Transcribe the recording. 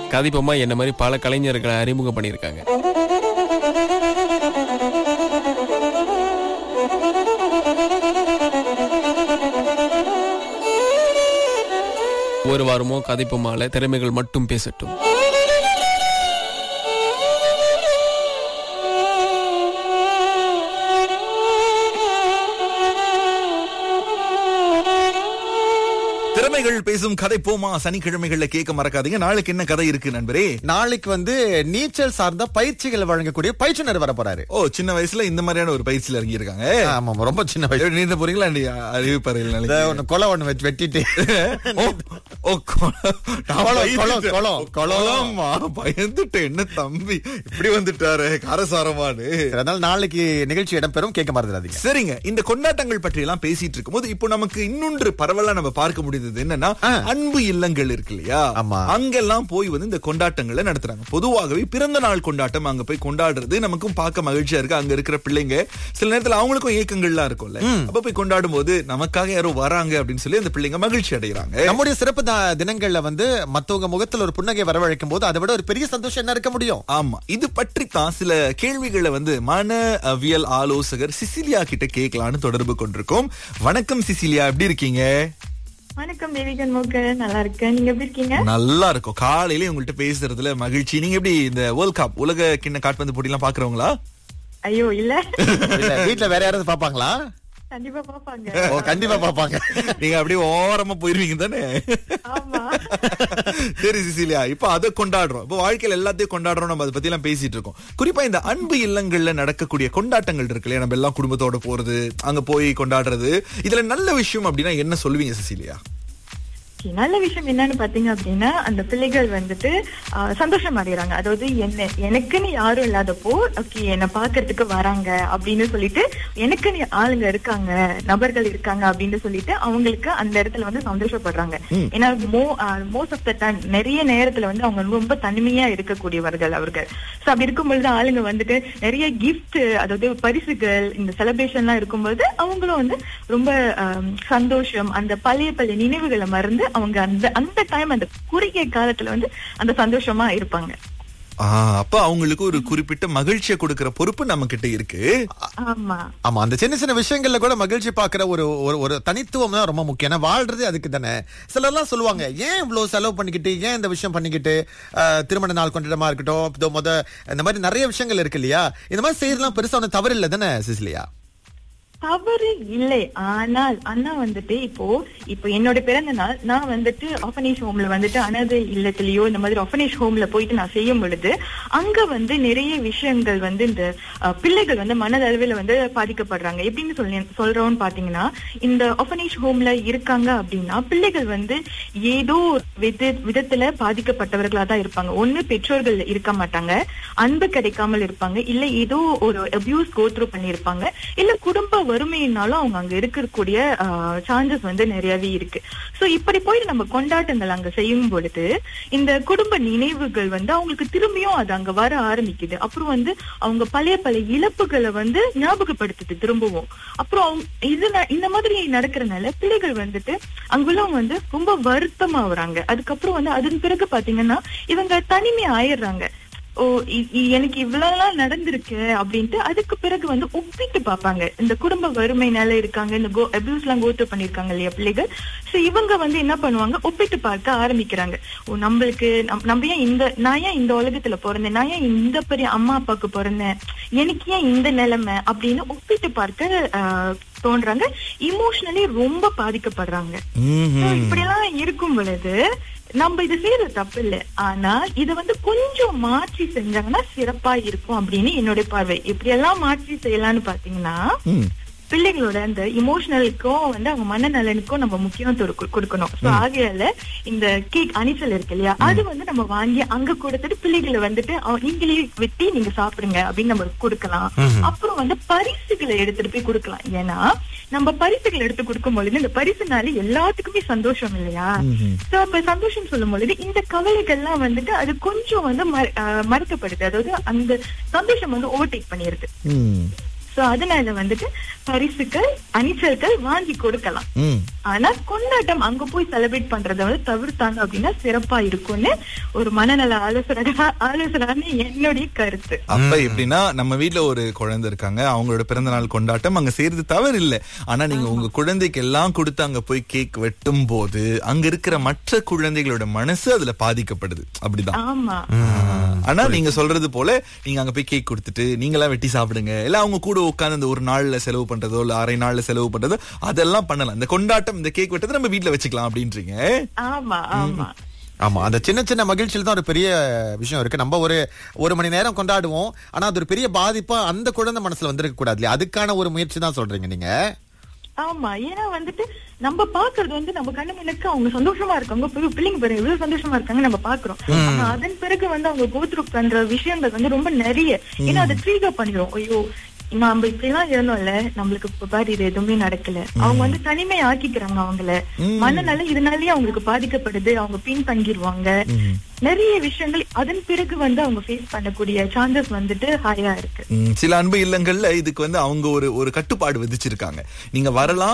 கதிப்பமா என்ன மாதிரி பல கலைஞர்களை அறிமுகம் பண்ணியிருக்காங்க ஒரு வாரமோ கதைப்புமால திறமைகள் மட்டும் பேசட்டும் திறமைகள் பேசும் கதை போமா சனிக்கிழமைகள்ல கேட்க மறக்காதீங்க நாளைக்கு என்ன கதை இருக்கு நண்பரே நாளைக்கு வந்து நீச்சல் சார்ந்த பயிற்சிகள் வழங்கக்கூடிய பயிற்றுனர் வர போறாரு ஓ சின்ன வயசுல இந்த மாதிரியான ஒரு பயிற்சியில இறங்கி இருக்காங்க ஆமா ஆமா, ரொம்ப சின்ன வயசு நீந்த போறீங்களா இல்லையா? அறிவிப்பறையில் இந்த நாளைக்கு ஒண்ணு கொலை ஒண்ணு வச்சு வெட்டிட்டு ஓ, ஓ, கொலை. நான் கொலம், கொலம், பயந்துட்டேன். கொலம், கொலம். கொலம்மா, பயந்துட்டேன் என்ன தம்பி இப்படி வந்துட்டாரு காரசாரமானு அதனால நாளைக்கு நிகழ்ச்சி இடம்பெறும் கேட்க மறந்துடாதீங்க சரிங்க இந்த கொண்டாட்டங்கள் பற்றி எல்லாம் பேசிட்டு இருக்கும்போது இப்போ நமக்கு இன்னொன்று பரவலா நம்ம பார்க்க முடியுது என்னன்னா ஆ. அன்பு இல்லங்கள் இருக்கு இல்லையா ஆமா. அங்கெல்லாம் போய் வந்து இந்த கொண்டாட்டங்களை நடத்துறாங்க பொதுவாகவே பிறந்த நாள் கொண்டாட்டம் அங்க போய் கொண்டாடுறது நமக்கும் பார்க்க மகிழ்ச்சியா இருக்கு அங்க இருக்கிற பிள்ளைங்க சில நேரத்துல அவங்களுக்கும் ஏக்கங்கள்லாம் இருக்கும்ல அப்ப போய் கொண்டாடும் போது நமக்காக யாரோ வராங்க அப்படின்னு சொல்லி அந்த பிள்ளைங்க மகிழ்ச்சி அடைகிறாங்க நம்முடைய சிறப்பு த- தினங்கள்ல வந்து மத்தவங்க முகத்துல ஒரு புன்னகை வரவழைக்கும் போது அதை விட ஒரு பெரிய சந்தோஷம் என்ன இருக்க முடியும் ஆமா இது பற்றி தான் சில கேள்விகளை வந்து மனவியல் ஆலோசகர் சிசிலியா கிட்ட கேட்கலான்னு தொடர்பு கொண்டிருக்கோம் வணக்கம் சிசிலியா எப்படி இருக்கீங்க வணக்கம் தேவிகன் மோக நல்லா இருக்கேன் நீங்க எப்படி இருக்கீங்க நல்லா இருக்கும் காலையில உங்கள்ட்ட பேசுறதுல மகிழ்ச்சி நீங்க எப்படி இந்த வேர்ல்ட் கப் உலக கிண்ண காட்பந்து போட்டி எல்லாம் பாக்குறவங்களா ஐயோ இல்ல இல்ல, வீட்ல வேற யாராவது பாப்பாங்களா கண்டிப்பா பாப்பாங்க ஓ கண்டிப்பா பாப்பாங்க நீங்க அப்படியே ஓரமா போயிருவீங்க தானே ஆமா சரி சிசிலியா இப்ப அதை கொண்டாடுறோம் இப்ப வாழ்க்கையில எல்லாத்தையும் கொண்டாடுறோம் நம்ம அதை பத்தி எல்லாம் பேசிட்டு இருக்கோம் குறிப்பா இந்த அன்பு இல்லங்கள்ல நடக்கக்கூடிய கொண்டாட்டங்கள் இருக்கு இல்லையா நம்ம எல்லாம் குடும்பத்தோட போறது அங்க போய் கொண்டாடுறது இதுல நல்ல விஷயம் அப்படின்னா என்ன சொல்லுவீங்க சிசிலியா Okay, நல்ல விஷயம் என்னன்னு பாத்தீங்க அப்படின்னா அந்த பிள்ளைகள் வந்துட்டு ஆஹ், சந்தோஷம் அடைகிறாங்க அதாவது என்ன எனக்குன்னு யாரும் இல்லாதப்போ ஓகே என்ன பாக்குறதுக்கு வராங்க அப்படின்னு சொல்லிட்டு எனக்குன்னு ஆளுங்க இருக்காங்க நபர்கள் இருக்காங்க அப்படின்னு சொல்லிட்டு அவங்களுக்கு அந்த இடத்துல வந்து சந்தோஷப்படுறாங்க ஏன்னா மோ மோஸ்ட் ஆஃப் த டைம் நிறைய நேரத்துல வந்து அவங்க ரொம்ப தனிமையா இருக்கக்கூடியவர்கள் அவர்கள் சோ அப்படி இருக்கும்பொழுது ஆளுங்க வந்துட்டு நிறைய கிஃப்ட் அதாவது பரிசுகள் இந்த செலிப்ரேஷன் எல்லாம் இருக்கும்போது அவங்களும் வந்து ரொம்ப ஆம், சந்தோஷம் அந்த பழைய பழைய நினைவுகளை மறந்து அவங்க அந்த அந்த டைம் அந்த குறுகிய காலத்துல வந்து அந்த சந்தோஷமா இருப்பாங்க ஆஹ் அப்ப அவங்களுக்கு ஒரு குறிப்பிட்ட மகிழ்ச்சியை கொடுக்கிற பொறுப்பு நம்ம கிட்ட இருக்கு ஆமா ஆமா அந்த சின்ன சின்ன விஷயங்கள்ல கூட மகிழ்ச்சி பாக்குற ஒரு ஒரு ஒரு தனித்துவம் தான் ரொம்ப முக்கியம் ஏன்னா வாழ்றது அதுக்கு தானே சிலர்லாம் சொல்லுவாங்க ஏன் இவ்வளவு செலவு பண்ணிக்கிட்டு ஏன் இந்த விஷயம் பண்ணிக்கிட்டு அஹ், திருமண நாள் கொண்டாடமா இருக்கட்டும் இதோ முத இந்த மாதிரி நிறைய விஷயங்கள் இருக்கு இல்லையா இந்த மாதிரி செய்யறதுலாம் பெருசா ஒண்ணு தவறு இல்லை தானே சிசிலியா தவறு இல்லை ஆனால் அண்ணா வந்துட்டு இப்போ இப்போ என்னோட பிறந்த நாள் நான் வந்துட்டு ஆஃபனேஜ் ஹோம்ல வந்துட்டு அனாதை இல்லத்திலயோ இந்த மாதிரி ஆஃபனேஜ் ஹோம்ல போயிட்டு நான் செய்யும் பொழுது அங்க வந்து நிறைய விஷயங்கள் வந்து இந்த அஹ், பிள்ளைகள் வந்து மனதளவில் வந்து பாதிக்கப்படுறாங்க எப்படின்னு சொல்லி சொல்றோம்னு பாத்தீங்கன்னா இந்த ஆஃபனேஜ் ஹோம்ல இருக்காங்க அப்படின்னா பிள்ளைகள் வந்து ஏதோ ஒரு வித விதத்துல பாதிக்கப்பட்டவர்களா தான் இருப்பாங்க ஒண்ணு பெற்றோர்கள் இருக்க மாட்டாங்க அன்பு கிடைக்காமல் இருப்பாங்க இல்ல ஏதோ ஒரு அபியூஸ் கோத்ரூ பண்ணியிருப்பாங்க இல்ல குடும்ப வறுமையினாலும் அவங்க அங்க இருக்கக்கூடிய சான்சஸ் வந்து நிறையவே இருக்கு சோ இப்படி போய் நம்ம கொண்டாட்டங்கள் அங்க செய்யும் பொழுது இந்த குடும்ப நினைவுகள் வந்து அவங்களுக்கு திரும்பியும் அது அங்க வர ஆரம்பிக்குது அப்புறம் வந்து அவங்க பழைய பழைய இழப்புகளை வந்து ஞாபகப்படுத்துது திரும்பவும் அப்புறம் அவங்க இது ந- இந்த மாதிரி நடக்கிறனால பிள்ளைகள் வந்துட்டு அங்குள்ளவங்க வந்து ரொம்ப வருத்தமா வராங்க அதுக்கப்புறம் வந்து அதன் பிறகு பாத்தீங்கன்னா இவங்க தனிமை ஆயிடுறாங்க ஓ இ- இ- எனக்கு இவ்வளவுலாம் நடந்திருக்கு அப்படின்ட்டு அதுக்கு பிறகு வந்து ஒப்பிட்டு பார்ப்பாங்க இந்த குடும்ப வறுமைனால இருக்காங்க இந்த கோ அபியூஸ் எல்லாம் கோத்து பண்ணிருக்காங்க இல்லையா பிள்ளைகள் சோ இவங்க வந்து என்ன பண்ணுவாங்க ஒப்பிட்டு பார்க்க ஆரம்பிக்கிறாங்க ஓ நம்மளுக்கு நம்- நம்ம ஏன் இந்த நான் ஏன் இந்த உலகத்துல பிறந்தேன் நான் ஏன் இந்த பெரிய அம்மா அப்பாவுக்கு பிறந்தேன் எனக்கு ஏன் இந்த நிலைமை அப்படின்னு ஒப்பிட்டு பார்க்க ஆஹ், தோன்றாங்க இமோஷனலி ரொம்ப பாதிக்கப்படுறாங்க So, இப்படியெல்லாம் இருக்கும் பொழுது நம்ம இது செய்யறது தப்பு இல்ல ஆனா இத வந்து கொஞ்சம் மாற்றி செஞ்சாங்கன்னா சிறப்பா இருக்கும் அப்படின்னு என்னுடைய பார்வை இப்படி எல்லாம் மாற்றி செய்யலாம்னு பாத்தீங்கன்னா பிள்ளைகளோட அந்த இமோஷனலுக்கும் வந்து அவங்க மனநலனுக்கும் நம்ம முக்கியத்துவம் கொடு- கொடுக்கணும் சோ ஆகையால இந்த கேக் அணிசல் இருக்கு இல்லையா அது வந்து நம்ம வாங்கி அங்க கொடுத்துட்டு பிள்ளைகளை வந்துட்டு அவ- நீங்களே வெட்டி நீங்க சாப்பிடுங்க அப்படின்னு நம்ம கொடுக்கலாம் அப்புறம் வந்து பரிசுகளை எடுத்துட்டு போய் கொடுக்கலாம் ஏன்னா நம்ம பரிசுகள் எடுத்து கொடுக்கும் பொழுது இந்த பரிசுனால எல்லாத்துக்குமே சந்தோஷம் இல்லையா சோ அப்ப சந்தோஷம் சொல்லும் பொழுது இந்த கவலைகள்லாம் வந்துட்டு அது கொஞ்சம் வந்து மற- ஆஹ் மறுக்கப்படுது அதாவது அந்த சந்தோஷம் வந்து ஓவர்டேக் பண்ணிருது சோ சோ அதனால வந்துட்டு பரிசுகள் அணிச்சல்கள் வாங்கி கொடுக்கலாம் ம் ஆனா கொண்டாட்டம் அங்க போய் செலிப்ரேட் பண்றத வந்து தவிர்த்தாங்க அப்படின்னா சிறப்பா இருக்கும்னு ஒரு மனநல ஆலோசனை ஆலோசனை என்னுடைய கருத்து அப்ப எப்படின்னா நம்ம வீட்ல ஒரு குழந்தை இருக்காங்க அவங்களோட பிறந்த நாள் கொண்டாட்டம் அங்க செய்யறது தவறு இல்ல ஆனா நீங்க உங்க குழந்தைக்கு எல்லாம் கொடுத்து அங்க போய் கேக் வெட்டும் போது அங்க இருக்கிற மற்ற குழந்தைகளோட மனசு அதுல பாதிக்கப்படுது அப்படிதான் ஆமா ஆனா நீங்க சொல்றது போல நீங்க அங்க போய் கேக் கொடுத்துட்டு நீங்களா வெட்டி சாப்பிடுங்க இல்ல அவங்க கூட உட்கார்ந்து அந்த ஒரு நாள்ல செலவு பண்றதோ இல்ல அரை நாள்ல செலவு பண்றதோ அதெல்லாம் பண்ணலாம் இந்த கொண்டாட்டம் இந்த கேக் வெட்டதை நம்ம வீட்ல வச்சுக்கலாம் அப்படின்றீங்க ஆமா ஆமா ஆமா அந்த சின்ன சின்ன மகிழ்ச்சியில தான் ஒரு பெரிய விஷயம் இருக்கு நம்ம ஒரு ஒரு மணி நேரம் கொண்டாடுவோம் ஆனா அது ஒரு பெரிய பாதிப்பா அந்த குழந்தை மனசுல வந்திருக்க கூடாது இல்லையா அதுக்கான ஒரு முயற்சி தான் சொல்றீங்க நீங்க ஆமா ஏன்னா வந்துட்டு நம்ம பாக்குறது வந்து நம்ம கண்ணு முன்னுக்கு அவங்க சந்தோஷமா இருக்காங்க பிள்ளை- பிள்ளைங்க பாருங்க எவ்வளவு சந்தோஷமா இருக்காங்க நம்ம பாக்குறோம் ஆனா அதன் பிறகு வந்து அவங்க கோத்ரூ பண்ற விஷயங்கள் வந்து ரொம்ப நிறைய ஏன்னா அதை ட்ரீகர் பண்ணிடும் ஐயோ நம்ம இப்படி எல்லாம் இருந்தோம்ல நம்மளுக்கு இப்ப பாரு இது எதுவுமே நடக்கல அவங்க வந்து தனிமை ஆக்கிக்கிறாங்க அவங்கள மனநல இதனாலயே அவங்களுக்கு பாதிக்கப்படுது அவங்க பின் தங்கிடுவாங்க நிறைய விஷயங்கள் அதன் பிறகு வந்து அவங்க ஃபேஸ் பண்ணக்கூடிய சான்சஸ் வந்துட்டு ஹையா இருக்கு ம், சில அன்பு இல்லங்கள்ல இதுக்கு வந்து அவங்க ஒரு ஒரு கட்டுப்பாடு விதிச்சிருக்காங்க நீங்க வரலாம்